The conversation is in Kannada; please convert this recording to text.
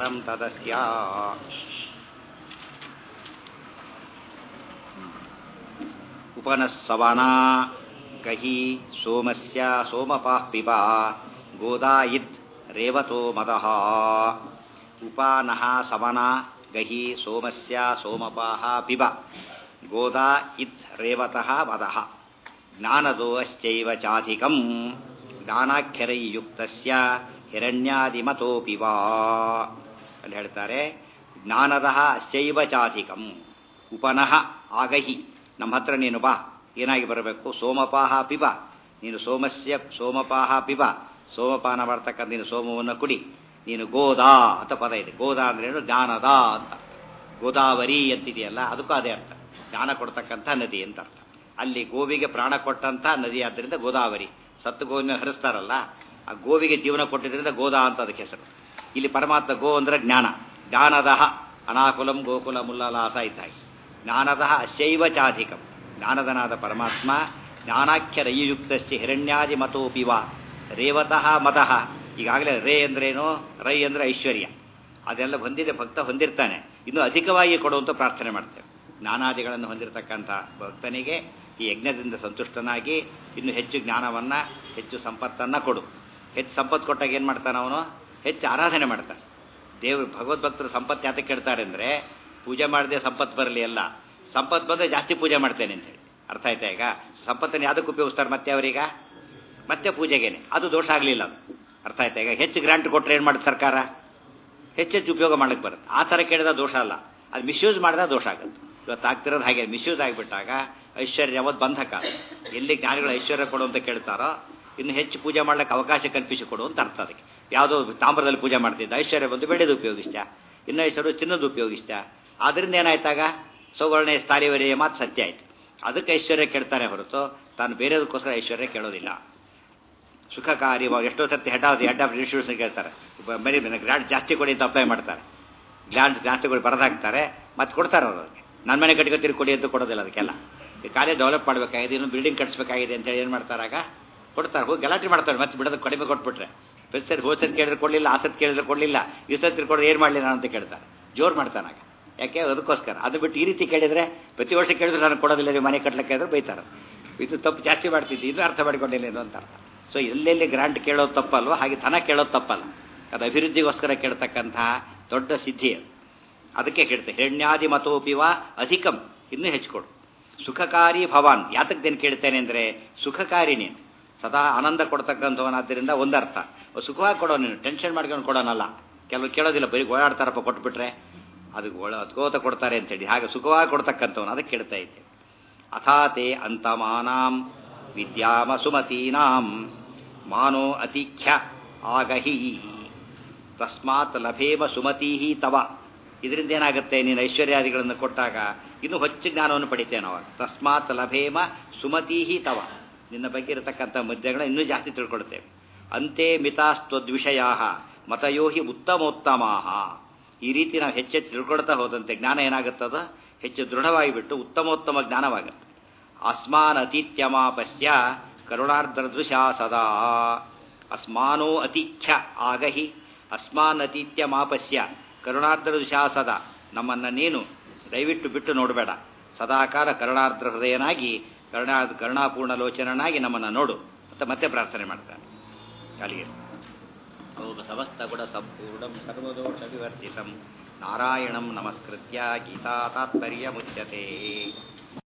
परं तदस्य उपनस्सवना कही सोमस्य सोमपाः पिबा गोदा इद् रेवतो मदः उपानः सवना गही सोमस्य सोमपाः पिब गोदा इत् रेवतः मदः ಜ್ಞಾನದೋ ಅಶ್ಚೈವ ಚಾಧಿಕಂ ಜ್ಞಾನಾಖ್ಯರೈಯುಕ್ತಸ್ಯ ಹಿರಣ್ಯಾದಿಮತೋಪಿ ವಾ ಅಲ್ಲಿ ಹೇಳ್ತಾರೆ ಜ್ಞಾನದ ಅಶ್ಚೈವ ಚಾಧಿಕಂ ಉಪನಃ ಆಗಹಿ ನಮ್ಮ ಹತ್ರ ನೀನು ಬಾ ಏನಾಗಿ ಬರಬೇಕು ಸೋಮಪಾಹ ಪಿಬ ನೀನು ಸೋಮಸ್ಯ ಸೋಮಪಾಹ ಪಿಬ ಸೋಮಪಾನ ಮಾಡ್ತಕ್ಕಂಥ ನೀನು ಸೋಮವನ್ನು ಕುಡಿ ನೀನು ಗೋದಾ ಅಂತ ಪದ ಇದೆ ಗೋದಾ ಅಂದ್ರೇನು ಜ್ಞಾನದ ಅಂತ ಗೋದಾವರಿ ಅಂತಿದೆಯಲ್ಲ ಅದಕ್ಕೂ ಅದೇ ಅರ್ಥ ಜ್ಞಾನ ಕೊಡ್ತಕ್ಕಂಥ ನದಿ ಅಂತ ಅರ್ಥ ಅಲ್ಲಿ ಗೋವಿಗೆ ಪ್ರಾಣ ಕೊಟ್ಟಂತ ನದಿ ಆದ್ದರಿಂದ ಗೋದಾವರಿ ಸತ್ತು ಗೋವಿನ ಹರಿಸ್ತಾರಲ್ಲ ಆ ಗೋವಿಗೆ ಜೀವನ ಕೊಟ್ಟಿದ್ದರಿಂದ ಗೋದಾ ಅಂತ ಅದಕ್ಕೆ ಹೆಸರು ಇಲ್ಲಿ ಪರಮಾತ್ಮ ಗೋ ಅಂದ್ರೆ ಜ್ಞಾನ ಜ್ಞಾನದಹ ಅನಾಕುಲಂ ಗೋಕುಲ ಮುಲ್ಲಲಾಸ ಇದ್ದಾಗಿ ಜ್ಞಾನದಹ ಅಶೈವ ಚಾಧಿಕಂ ಜ್ಞಾನದನಾದ ಪರಮಾತ್ಮ ಜ್ಞಾನಾಖ್ಯರಯುಕ್ತಸ್ಯ ಹಿರಣ್ಯಾದಿ ಮತೋಪಿವ ರೇವತಃ ಮತಃ ಈಗಾಗಲೇ ರೇ ಅಂದ್ರೇನು ರೈ ಅಂದ್ರೆ ಐಶ್ವರ್ಯ ಅದೆಲ್ಲ ಹೊಂದಿದೆ ಭಕ್ತ ಹೊಂದಿರ್ತಾನೆ ಇನ್ನು ಅಧಿಕವಾಗಿ ಕೊಡುವಂತ ಪ್ರಾರ್ಥನೆ ಮಾಡ್ತೇವೆ ಜ್ಞಾನಾದಿಗಳನ್ನು ಹೊಂದಿರತಕ್ಕಂಥ ಭಕ್ತನಿಗೆ ಈ ಯಜ್ಞದಿಂದ ಸಂತುಷ್ಟನಾಗಿ ಇನ್ನು ಹೆಚ್ಚು ಜ್ಞಾನವನ್ನ ಹೆಚ್ಚು ಸಂಪತ್ತನ್ನ ಕೊಡು ಹೆಚ್ಚು ಸಂಪತ್ತು ಕೊಟ್ಟಾಗ ಏನು ಮಾಡ್ತಾನೆ ಅವನು ಹೆಚ್ಚು ಆರಾಧನೆ ಮಾಡ್ತಾನೆ ದೇವರು ಭಗವದ್ಭಕ್ತರು ಸಂಪತ್ತು ಯಾತಕ್ಕೆ ಕೇಳ್ತಾರೆ ಅಂದರೆ ಪೂಜೆ ಮಾಡದೆ ಸಂಪತ್ತು ಬರಲಿ ಅಲ್ಲ ಸಂಪತ್ತು ಬಂದರೆ ಜಾಸ್ತಿ ಪೂಜೆ ಮಾಡ್ತೇನೆ ಅಂತ ಹೇಳಿ ಅರ್ಥ ಆಯ್ತಾ ಈಗ ಸಂಪತ್ತನ್ನು ಯಾವುದಕ್ಕೆ ಉಪಯೋಗಿಸ್ತಾರೆ ಮತ್ತೆ ಅವರೀಗ ಮತ್ತೆ ಪೂಜೆಗೇನೆ ಅದು ದೋಷ ಆಗಲಿಲ್ಲ ಅದು ಅರ್ಥ ಆಯ್ತಾ ಈಗ ಹೆಚ್ಚು ಗ್ರಾಂಟ್ ಕೊಟ್ಟರೆ ಏನು ಮಾಡುತ್ತೆ ಸರ್ಕಾರ ಹೆಚ್ಚೆಚ್ಚು ಉಪಯೋಗ ಮಾಡಕ್ಕೆ ಬರುತ್ತೆ ಆ ಥರ ಕೇಳಿದ ದೋಷ ಅಲ್ಲ ಅದು ಮಿಸ್ಯೂಸ್ ಮಾಡಿದ ದೋಷ ಆಗುತ್ತೆ ಇವತ್ತು ಆಗ್ತಿರೋದು ಹಾಗೆ ಮಿಸ್ಯೂಸ್ ಆಗಿಬಿಟ್ಟಾಗ ಐಶ್ವರ್ಯ ಯಾವತ್ತು ಬಂಧಕ ಎಲ್ಲಿ ಜ್ಞಾನಿಗಳು ಐಶ್ವರ್ಯ ಕೊಡು ಅಂತ ಕೇಳ್ತಾರೋ ಇನ್ನು ಹೆಚ್ಚು ಪೂಜೆ ಮಾಡ್ಲಿಕ್ಕೆ ಅವಕಾಶ ಕಲ್ಪಿಸಿ ಕೊಡು ಅಂತ ಅರ್ಥ ಅದಕ್ಕೆ ಯಾವುದೋ ತಾಮ್ರದಲ್ಲಿ ಪೂಜೆ ಮಾಡ್ತಿದ್ದ ಐಶ್ವರ್ಯ ಬಂದು ಬೆಳೆದು ಉಪಯೋಗಿಸ್ತ ಇನ್ನು ಐಶ್ವರ್ಯ ಚಿನ್ನದ ಉಪಯೋಗಿಸ್ತ ಆದ್ರಿಂದ ಏನಾಯ್ತಾಗ ಸೌವರ್ಣ ಸ್ಥಾಲಿವರಿಯ ಮಾತು ಸತ್ಯ ಆಯ್ತು ಅದಕ್ಕೆ ಐಶ್ವರ್ಯ ಕೇಳ್ತಾನೆ ಹೊರತು ತಾನು ಬೇರೆದಕ್ಕೋಸ್ಕರ ಐಶ್ವರ್ಯ ಕೇಳೋದಿಲ್ಲ ಸುಖಕಾರಿ ಎಷ್ಟೋ ಸರ್ತಿ head of head of institution ಕೇಳ್ತಾರೆ ಬರೀ ಗ್ರಾಂಟ್ ಜಾಸ್ತಿ ಕೊಡಿ ಅಂತ ಅಪ್ಲೈ ಮಾಡ್ತಾರೆ ಗ್ರಾಂಟ್ ಜಾಸ್ತಿ ಕೊಡಿ ಬರದಾಕ್ತಾರೆ ಮತ್ತೆ ಕೊಡ್ತಾರೆ ಅವ್ರಿಗೆ ನನ್ನ ಮನೆ ಕಟ್ಕೊತೀರಿ ಕೊಡಿ ಅಂತ ಕೊಡೋದಿಲ್ಲ ಅದಕ್ಕೆಲ್ಲ ಈ ಕಾಲೇಜ್ ಡೆವಲಪ್ ಮಾಡಬೇಕಾಗಿದೆ ಇನ್ನು ಬಿಲ್ಡಿಂಗ್ ಕಟ್ಸ್ಬೇಕಾಗಿದೆ ಅಂತ ಹೇಳಿ ಏನು ಮಾಡ್ತಾರಾಗ ಕೊಡ್ತಾರೆ ಹೋಗಿ ಗಲಾಟೆ ಮಾಡ್ತಾರೆ ಮತ್ತೆ ಬಿಡೋದು ಕಡಿಮೆ ಕೊಟ್ಬಿಟ್ರೆ ಪ್ರತಿ ಸರಿ ಹೋದ ಸತಿ ಕೇಳಿದ್ರೆ ಕೊಡಲಿಲ್ಲ ಆ ಸತಿ ಕೇಳಿದ್ರೆ ಕೊಡಲಿಲ್ಲ ಈ ಸತಿ ಕೊಡೋದು ಏನು ಮಾಡಲಿ ನಾನು ಅಂತ ಕೇಳ್ತಾರೆ ಜೋರು ಮಾಡ್ತಾನಾಗ ಯಾಕೆ ಅದಕ್ಕೋಸ್ಕರ ಅದು ಬಿಟ್ಟು ಈ ರೀತಿ ಕೇಳಿದ್ರೆ ಪ್ರತಿ ವರ್ಷ ಕೇಳಿದ್ರೆ ನಾನು ಕೊಡೋದಿಲ್ಲ ನೀವು ಮನೆ ಕಟ್ಲಿಕ್ಕೆ ಇದ್ರೆ ಬೈತಾರೆ ಇದು ತಪ್ಪು ಜಾಸ್ತಿ ಮಾಡ್ತಿದ್ದೆ ಇದು ಅರ್ಥ ಮಾಡಿಕೊಂಡಿಲ್ಲ ಇದು ಅಂತ ಅರ್ಥ ಸೊ ಎಲ್ಲೆಲ್ಲಿ ಗ್ರಾಂಟ್ ಕೇಳೋದು ತಪ್ಪಲ್ವೋ ಹಾಗೆ ಧನ ಕೇಳೋದು ತಪ್ಪಲ್ಲ ಅದು ಅಭಿವೃದ್ಧಿಗೋಸ್ಕರ ಕೇಳ್ತಕ್ಕಂತಹ ದೊಡ್ಡ ಸಿದ್ಧಿ ಅದು ಅದಕ್ಕೆ ಕೇಳ್ತೆ ಹೆಣ್ಯಾದಿ ಮತೋಪಿವ ಅಧಿಕಂ ಇನ್ನೂ ಹೆಚ್ಚಿಕೊಡು ಸುಖಕಾರಿ ಭವಾನ್ ಯಾತಕ್ಕೆ ದೇನು ಕೇಳ್ತೇನೆ ಅಂದರೆ ಸುಖಕಾರಿ ನೀನು ಸದಾ ಆನಂದ ಕೊಡ್ತಕ್ಕಂಥವನಾದ್ದರಿಂದ ಒಂದರ್ಥ ಸುಖವಾಗಿ ಕೊಡೋ ನೀನು ಟೆನ್ಷನ್ ಮಾಡ್ಕೊಂಡು ಕೊಡೋನಲ್ಲ ಕೆಲವು ಕೇಳೋದಿಲ್ಲ ಬರೀ ಗೋಳಾಡ್ತಾರಪ್ಪ ಕೊಟ್ಬಿಟ್ರೆ ಅದು ಗೋಳ ಅದ್ಕೋತ ಕೊಡ್ತಾರೆ ಅಂತೇಳಿ ಹಾಗೆ ಸುಖವಾಗಿ ಕೊಡ್ತಕ್ಕಂಥವನು ಅದಕ್ಕೆ ಕೇಳ್ತಾ ಇದ್ದೆ ಅಥಾತೆ ಅಂತಮಾನಾಂ ವಿದ್ಯಾಮ ಸುಮತೀನಾಂ ಮಾನೋ ಅತಿಖ್ಯ ಆಗಹಿ ತಸ್ಮಾತ್ ಲಭೇಮ ಸುಮತೀಹಿ ತವ ಇದರಿಂದ ಏನಾಗುತ್ತೆ ನೀನು ಐಶ್ವರ್ಯಾದಿಗಳನ್ನು ಕೊಟ್ಟಾಗ ಇನ್ನು ಹೆಚ್ಚು ಜ್ಞಾನವನ್ನು ಪಡಿತೇವೆ ನಾವು ತಸ್ಮಾತ್ ಲಭೇಮ ಸುಮತೀಹಿ ತವ ನಿನ್ನ ಬಗ್ಗೆ ಇರತಕ್ಕಂಥ ಮದ್ಯಗಳನ್ನ ಇನ್ನೂ ಜಾಸ್ತಿ ತಿಳ್ಕೊಳ್ತೇವೆ ಅಂತೆ ಮಿತಾಸ್ತ್ವದ್ವಿಷಯಾ ಮತಯೋಹಿ ಉತ್ತಮೋತ್ತಮಾ ಈ ರೀತಿ ನಾವು ಹೆಚ್ಚೆಚ್ಚು ತಿಳ್ಕೊಳ್ತಾ ಹೋದಂತೆ ಜ್ಞಾನ ಏನಾಗುತ್ತದ ಹೆಚ್ಚು ದೃಢವಾಗಿ ಬಿಟ್ಟು ಉತ್ತಮೋತ್ತಮ ಜ್ಞಾನವಾಗುತ್ತೆ ಅಸ್ಮಾನ್ ಅತೀತ್ಯಮಾಪಸ್ಯ ಕರುಣಾರ್ದ್ರದೃಶಾ ಸದಾ ಅಸ್ಮಾನೋ ಅತಿಥ್ಯ ಆಗಹಿ ಅಸ್ಮಾನ್ ಅತೀತ್ಯಮಾಪಸ್ಯ ಕರುಣಾರ್ದ್ರದೃಶಾ ಸದಾ ನಮ್ಮನ್ನು ನೀನು ದಯವಿಟ್ಟು ಬಿಟ್ಟು ನೋಡಬೇಡ ಸದಾಕಾಲ ಕರುಣಾರ್ದ್ರ ಹೃದಯನಾಗಿ ಕರುಣಾ ಕರುಣಾಪೂರ್ಣ ಲೋಚನನಾಗಿ ನಮ್ಮನ್ನು ನೋಡು ಅಂತ ಮತ್ತೆ ಪ್ರಾರ್ಥನೆ ಮಾಡ್ತಾನೆ ಅಲ್ಲಿಗೆ ಸಮಸ್ತ ಗುಣ ಸಂಪೂರ್ಣಂ ಸರ್ವದೋಷ ವಿವರ್ಜಿತಂ ನಾರಾಯಣಂ ನಮಸ್ಕೃತ್ಯ ಗೀತಾ ತಾತ್ಪರ್ಯ ಮುಚ್ಯತೆ